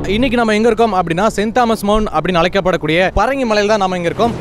இன்னைக்கு நம்ம எங்க இருக்கோம் அப்படின்னா சென்ட் தாமஸ் மவுண்ட் அப்படின்னு அழைக்கப்படக்கூடிய பரங்கி மலையில் தான் நம்ம இங்க இருக்கோம்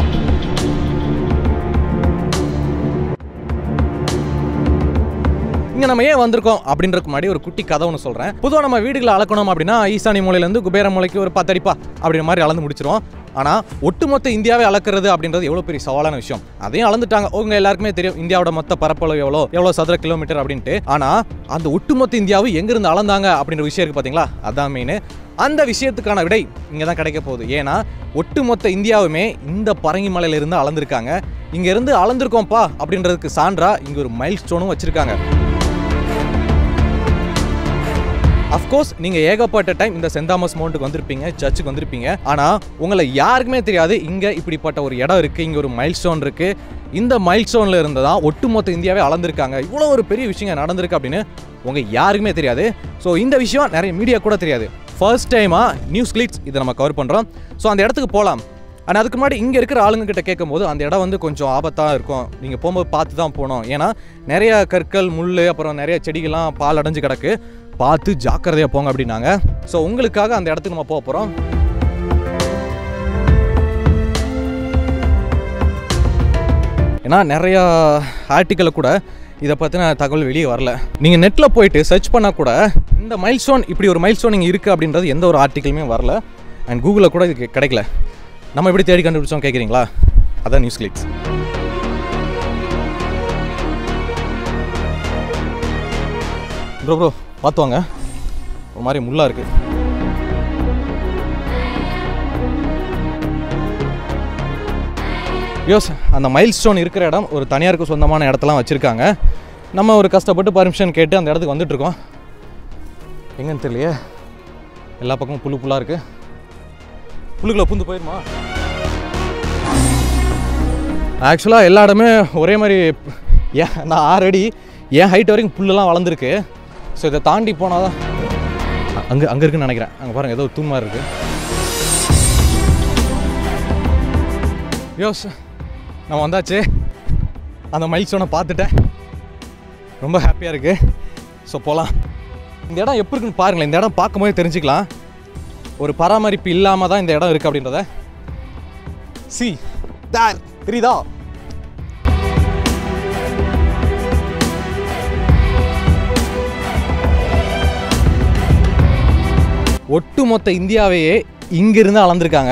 இங்க நம்ம ஏன் வந்திருக்கோம் அப்படின்றதுக்கு முன்னாடி ஒரு குட்டி கதை ஒன்று சொல்றேன் பொதுவாக நம்ம வீடுகளை அளக்கணும் அப்படின்னா ஈசானி மூலையிலேருந்து குபேர மூலைக்கு ஒரு பத்தடிப்பா அப்படின்ற மாதிரி அளந்து முடிச்சிருவோம் ஆனால் ஒட்டுமொத்த இந்தியாவை அளக்கிறது அப்படின்றது எவ்வளோ பெரிய சவாலான விஷயம் அதையும் அளந்துட்டாங்க உங்க எல்லாருக்குமே தெரியும் இந்தியாவோட மொத்த பரப்பளவு எவ்வளோ எவ்வளோ சதுர கிலோமீட்டர் அப்படின்ட்டு ஆனால் அந்த ஒட்டுமொத்த இந்தியாவை எங்கிருந்து அளந்தாங்க அப்படின்ற விஷயம் இருக்கு பார்த்தீங்களா அதான் மெயின் அந்த விஷயத்துக்கான விடை இங்கே தான் கிடைக்க போகுது ஏன்னா ஒட்டுமொத்த இந்தியாவுமே இந்த பரங்கி மலையில இருந்து அளந்திருக்காங்க இங்க இருந்து அளந்திருக்கோம்ப்பா அப்படின்றதுக்கு சான்றா இங்க ஒரு மைல் ஸ்டோனும் வச்சிருக்காங்க அஃப்கோர்ஸ் நீங்கள் ஏகப்பட்ட டைம் இந்த சென்ட் தாமஸ் மவுண்ட்டுக்கு வந்திருப்பீங்க சர்ச்சுக்கு வந்திருப்பீங்க ஆனால் உங்களை யாருக்குமே தெரியாது இங்கே இப்படிப்பட்ட ஒரு இடம் இருக்குது இங்கே ஒரு மைல் ஸ்டோன் இருக்குது இந்த மைல் ஸ்டோனில் இருந்து தான் ஒட்டுமொத்த இந்தியாவே அளந்திருக்காங்க இவ்வளோ ஒரு பெரிய விஷயம் நடந்திருக்கு அப்படின்னு உங்கள் யாருக்குமே தெரியாது ஸோ இந்த விஷயம் நிறைய மீடியா கூட தெரியாது ஃபர்ஸ்ட் டைமாக நியூஸ் கிளிக்ஸ் இதை நம்ம கவர் பண்ணுறோம் ஸோ அந்த இடத்துக்கு போகலாம் ஆனால் அதுக்கு முன்னாடி இங்கே இருக்கிற ஆளுங்க கிட்ட கேட்கும்போது அந்த இடம் வந்து கொஞ்சம் ஆபத்தாக இருக்கும் நீங்கள் போகும்போது பார்த்து தான் போகணும் ஏன்னா நிறைய கற்கள் முள் அப்புறம் நிறைய செடிகள்லாம் பால் அடைஞ்சு கிடக்கு பார்த்து ஜாக்கிரதையாக போங்க அப்படின்னாங்க ஸோ உங்களுக்காக அந்த இடத்துக்கு நம்ம போக போகிறோம் ஏன்னா நிறையா ஆர்டிக்கலில் கூட இதை பற்றின தகவல் வெளியே வரல நீங்கள் நெட்டில் போயிட்டு சர்ச் பண்ணால் கூட இந்த மைல் ஸ்டோன் இப்படி ஒரு மைல் ஸ்டோன் இங்கே இருக்குது அப்படின்றது எந்த ஒரு ஆர்டிக்கலுமே வரல அண்ட் கூகுளில் கூட இது கிடைக்கல நம்ம எப்படி தேடி கண்டுபிடிச்சோம் கேட்குறீங்களா அதான் நியூஸ் கிளிக்ஸ் ப்ரோ ப்ரோ பார்த்து வாங்க ஒரு மாதிரி முள்ளாக இருக்குது யோஸ் அந்த மைல் ஸ்டோன் இருக்கிற இடம் ஒரு தனியாருக்கு சொந்தமான இடத்தெல்லாம் வச்சுருக்காங்க நம்ம ஒரு கஷ்டப்பட்டு பர்மிஷன் கேட்டு அந்த இடத்துக்கு வந்துட்டுருக்கோம் எங்கன்னு தெரியலையே எல்லா பக்கமும் புல்லு புல்லாக இருக்குது புல்லுக்குள்ள புந்து போயிருமா ஆக்சுவலாக எல்லா இடமே ஒரே மாதிரி ஏன் நான் ஆறு அடி என் ஹைட் வரைக்கும் புல்லெல்லாம் வளர்ந்துருக்கு ஸோ இதை தாண்டி போனால் தான் அங்கே அங்கே இருக்குன்னு நினைக்கிறேன் அங்கே பாருங்கள் ஏதோ தூண் மாதிரி இருக்குது யோஸ் நான் வந்தாச்சு அந்த மைல் ஸ்டோனை பார்த்துட்டேன் ரொம்ப ஹாப்பியாக இருக்குது ஸோ போகலாம் இந்த இடம் எப்படி இருக்குன்னு பாருங்களேன் இந்த இடம் பார்க்கும்போது தெரிஞ்சுக்கலாம் ஒரு பராமரிப்பு இல்லாமல் தான் இந்த இடம் இருக்குது அப்படின்றத சி தார் தெரியுதா ஒட்டுமொத்த இந்தியாவையே இங்கிருந்து அளந்திருக்காங்க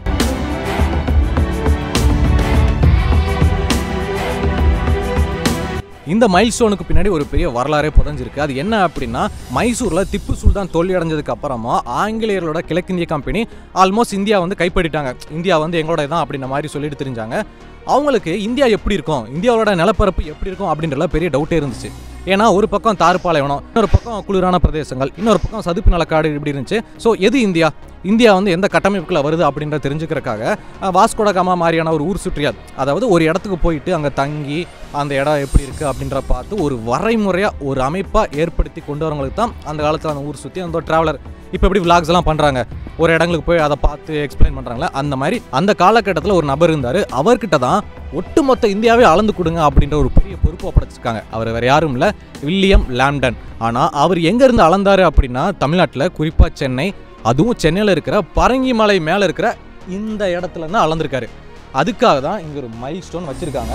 இந்த மைல் ஸ்டோனுக்கு பின்னாடி ஒரு பெரிய வரலாறே புதஞ்சிருக்கு அது என்ன அப்படின்னா மைசூரில் திப்பு சுல்தான் தோல்வி அடைஞ்சதுக்கு அப்புறமா ஆங்கிலேயர்களோட கிழக்கிந்திய கம்பெனி ஆல்மோஸ்ட் இந்தியா வந்து கைப்பற்றிட்டாங்க இந்தியா வந்து எங்களோட தான் அப்படின்ற மாதிரி சொல்லிட்டு தெரிஞ்சாங்க அவங்களுக்கு இந்தியா எப்படி இருக்கும் இந்தியாவோட நிலப்பரப்பு எப்படி இருக்கும் அப்படின்றல பெரிய டவுட்டே இருந்துச்சு ஏன்னா ஒரு பக்கம் தாறுபாலைவனம் இன்னொரு பக்கம் குளிரான பிரதேசங்கள் இன்னொரு பக்கம் சதுப்பு நிலக்காடு இப்படி இருந்துச்சு ஸோ எது இந்தியா இந்தியா வந்து எந்த கட்டமைப்புக்குள்ள வருது அப்படின்றத தெரிஞ்சுக்கிறக்காக அஹ், வாஸ்கோட காமா மாதிரியான ஒரு ஊர் சுற்றியார் அதாவது ஒரு இடத்துக்கு போயிட்டு அங்கே தங்கி அந்த இடம் எப்படி இருக்குது அப்படின்ற பார்த்து ஒரு வரைமுறையாக ஒரு அமைப்பாக ஏற்படுத்தி கொண்டு வரவங்களுக்கு தான் அந்த காலத்தில் அந்த ஊர் சுற்றி அந்த ட்ராவலர் இப்போ எப்படி vlogs எல்லாம் பண்ணுறாங்க ஒரு இடங்களுக்கு போய் அதை பார்த்து எக்ஸ்பிளைன் பண்ணுறாங்களே அந்த மாதிரி அந்த காலகட்டத்தில் ஒரு நபர் இருந்தார் அவர்கிட்ட தான் ஒட்டுமொத்த இந்தியாவே அளந்து கொடுங்க அப்படின்ற ஒரு பெரிய பொறுப்பு ஒப்படைச்சிருக்காங்க அவர் வேறு யாரும் இல்லை வில்லியம் லாம்டன் ஆனால் அவர் எங்கேருந்து அளந்தாரு அப்படின்னா தமிழ்நாட்டில் குறிப்பாக சென்னை அதுவும் சென்னையில் இருக்கிற பரங்கி மலை மேலே இருக்கிற இந்த இடத்துல தான் அளந்திருக்காரு அதுக்காக தான் இங்கே ஒரு மைல் ஸ்டோன் வச்சுருக்காங்க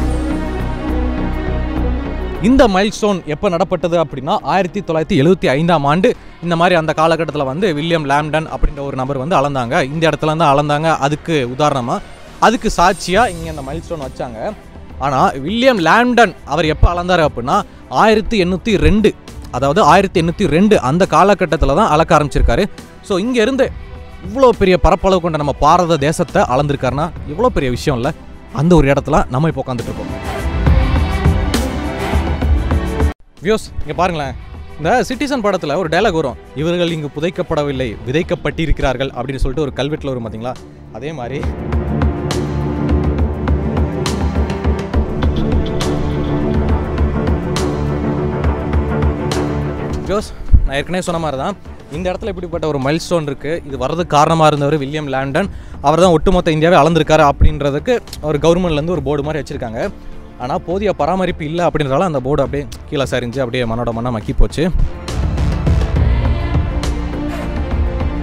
இந்த மைல் ஸ்டோன் எப்போ நடப்பட்டது அப்படின்னா ஆயிரத்தி தொள்ளாயிரத்தி எழுபத்தி ஐந்தாம் ஆண்டு இந்த மாதிரி அந்த காலகட்டத்தில் வந்து வில்லியம் லாம்டன் அப்படின்ற ஒரு நபர் வந்து அளந்தாங்க இந்த இடத்துல தான் அளந்தாங்க அதுக்கு உதாரணமாக அதுக்கு சாட்சியாக இங்கே இந்த மைல் ஸ்டோன் வச்சாங்க ஆனால் வில்லியம் லாம்டன் அவர் எப்போ அளந்தார் அப்படின்னா ஆயிரத்தி எண்ணூற்றி ரெண்டு அதாவது ஆயிரத்தி எண்ணூற்றி ரெண்டு அந்த காலகட்டத்தில் தான் அளக்க ஆரம்பிச்சிருக்காரு ஸோ இங்கேருந்து இவ்வளோ பெரிய பரப்பளவு கொண்ட நம்ம பாரத தேசத்தை அளந்திருக்காருன்னா இவ்வளோ பெரிய விஷயம் இல்லை அந்த ஒரு இடத்துல நம்ம இப்போ உட்காந்துட்டு இருக்கோம் வியோஸ் இங்கே பாருங்களேன் இந்த சிட்டிசன் படத்தில் ஒரு டயலாக் வரும் இவர்கள் இங்கு புதைக்கப்படவில்லை விதைக்கப்பட்டிருக்கிறார்கள் அப்படின்னு சொல்லிட்டு ஒரு கல்வெட்டில் வரும் பார்த்தீங்களா அதே மாதிரி ஜோஸ் நான் ஏற்கனவே சொன்ன மாதிரி தான் இந்த இடத்துல இப்படிப்பட்ட ஒரு மைல் ஸ்டோன் இருக்குது இது வரதுக்கு காரணமாக இருந்தவர் வில்லியம் லேண்டன் அவர் தான் ஒட்டுமொத்த இந்தியாவே அளந்திருக்காரு அப்படின்றதுக்கு ஒரு கவர்மெண்ட்லேருந்து ஒரு போர்டு மாதிரி வச்சுருக்காங்க ஆனால் போதிய பராமரிப்பு இல்லை அப்படின்றதால அந்த போர்டு அப்படியே கீழே சரிஞ்சு அப்படியே மண்ணோட மண்ணாக மக்கி போச்சு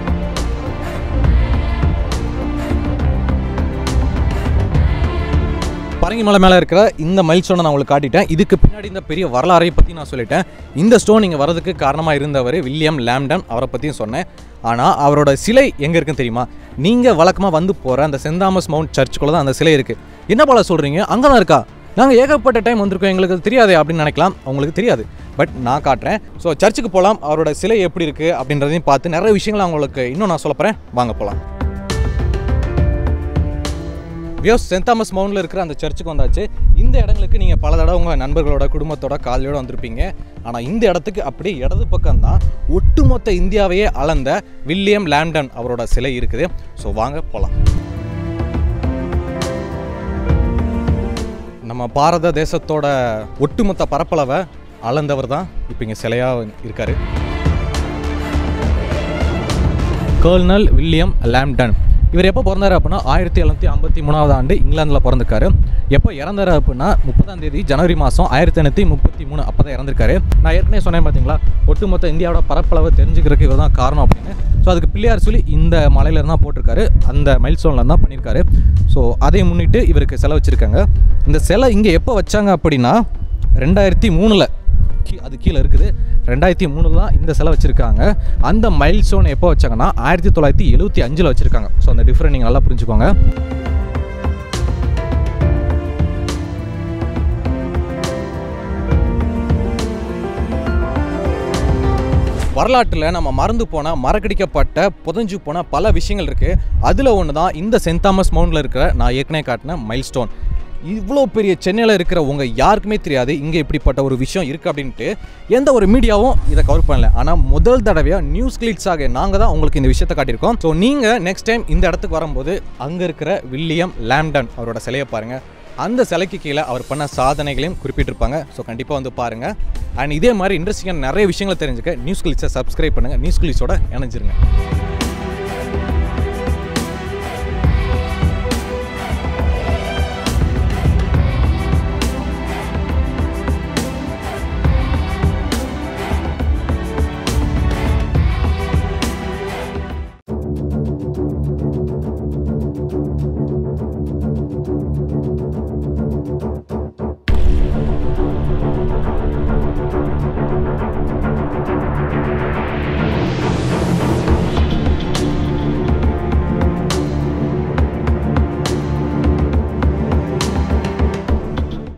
பரங்கி மலை மேலே இருக்கிற இந்த மைல் ஸ்டோனை நான் உங்களுக்கு காட்டிட்டேன் இதுக்கு பின்னாடி இந்த பெரிய வரலாறை பற்றி நான் சொல்லிட்டேன் இந்த ஸ்டோன் இங்கே வரதுக்கு காரணமாக இருந்தவர் வில்லியம் லேம்டன் அவரை பற்றியும் சொன்னேன் ஆனால் அவரோட சிலை எங்கே இருக்குன்னு தெரியுமா நீங்கள் வழக்கமாக வந்து போகிற அந்த சென்ட் தாமஸ் மவுண்ட் சர்ச்சுக்குள்ளே தான் அந்த சிலை இருக்குது என்ன போல சொல்கிறீங்க அங்கே தான் இருக்கா நாங்கள் ஏகப்பட்ட டைம் வந்திருக்கோம் எங்களுக்கு அது தெரியாதே அப்படின்னு நினைக்கலாம் அவங்களுக்கு தெரியாது பட் நான் காட்டுறேன் ஸோ சர்ச்சுக்கு போகலாம் அவரோட சிலை எப்படி இருக்குது அப்படின்றதையும் பார்த்து நிறைய விஷயங்களை அவங்களுக்கு இன்னும் நான் சொல்லப் போகிறேன் வாங்க போகலாம் வியோஸ் சென்ட் தாமஸ் மவுண்டில் இருக்கிற அந்த சர்ச்சுக்கு வந்தாச்சு இந்த இடங்களுக்கு நீங்கள் பல தடவை உங்கள் நண்பர்களோட குடும்பத்தோட காலையோட வந்திருப்பீங்க ஆனால் இந்த இடத்துக்கு அப்படி இடது பக்கம் தான் ஒட்டுமொத்த இந்தியாவையே அளந்த வில்லியம் லேம்டன் அவரோட சிலை இருக்குது ஸோ வாங்க போகலாம் நம்ம பாரத தேசத்தோட ஒட்டுமொத்த பரப்பளவை அளந்தவர் தான் இப்போ இங்கே சிலையாக இருக்காரு கர்னல் வில்லியம் லேம்டன் இவர் எப்போ பிறந்தாரு அப்படின்னா ஆயிரத்தி எழுநூற்றி ஐம்பத்தி மூணாவது ஆண்டு இங்கிலாந்தில் பிறந்திருக்காரு எப்போ இறந்தாரு அப்படின்னா முப்பதாம் தேதி ஜனவரி மாதம் ஆயிரத்தி எண்ணூற்றி முப்பத்தி மூணு அப்போ தான் இறந்திருக்காரு நான் ஏற்கனவே சொன்னேன் பார்த்தீங்களா ஒட்டுமொத்த இந்தியாவோட பரப்பளவை தெரிஞ்சுக்கிறதுக்கு இவர் தான் காரணம் அப்படின்னு ஸோ அதுக்கு பிள்ளையார் சொல்லி இந்த மலையில தான் போட்டிருக்காரு அந்த மைல் ஸ்டோனில் தான் பண்ணியிருக்காரு ஸோ அதை முன்னிட்டு இவருக்கு சிலை வச்சுருக்காங்க இந்த சிலை இங்கே எப்போ வச்சாங்க அப்படின்னா ரெண்டாயிரத்தி மூணில் கீ அது கீழே இருக்குது ரெண்டாயிரத்தி மூணில் தான் இந்த சிலை வச்சுருக்காங்க அந்த மைல் ஸ்டோன் எப்போ வச்சாங்கன்னா ஆயிரத்தி தொள்ளாயிரத்தி எழுபத்தி அஞ்சில் வச்சுருக்காங்க ஸோ அந்த டிஃப்ரெண்ட் நீங்கள் நல்லா புரிஞ்சுக்கோங்க வரலாற்றில் நம்ம மறந்து போன மறக்கடிக்கப்பட்ட புதஞ்சு போன பல விஷயங்கள் இருக்குது அதில் ஒன்று தான் இந்த சென்ட் தாமஸ் மவுண்டில் இருக்கிற நான் ஏற்கனவே காட்டின மைல் ஸ்டோன் இவ்வளோ பெரிய சென்னையில் இருக்கிற உங்கள் யாருக்குமே தெரியாது இங்கே இப்படிப்பட்ட ஒரு விஷயம் இருக்குது அப்படின்ட்டு எந்த ஒரு மீடியாவும் இதை கவர் பண்ணல ஆனால் முதல் தடவையாக நியூஸ் கிளிட்ஸாக நாங்கள் தான் உங்களுக்கு இந்த விஷயத்தை காட்டியிருக்கோம் ஸோ நீங்கள் நெக்ஸ்ட் டைம் இந்த இடத்துக்கு வரும்போது அங்கே இருக்கிற வில்லியம் லேம்டன் அவரோட சிலையை பாருங்கள் அந்த சிலைக்கு கீழே அவர் பண்ண சாதனைகளையும் குறிப்பிட்டிருப்பாங்க ஸோ கண்டிப்பாக வந்து பாருங்கள் அண்ட் இதே மாதிரி இன்ட்ரெஸ்டிங்கான நிறைய விஷயங்களை தெரிஞ்சுக்க நியூஸ் கிளிட்ஸை சப்ஸ்கிரைப் பண்ணுங்கள் நியூஸ் கிளிட்ஸோட இணைஞ்சிருங்க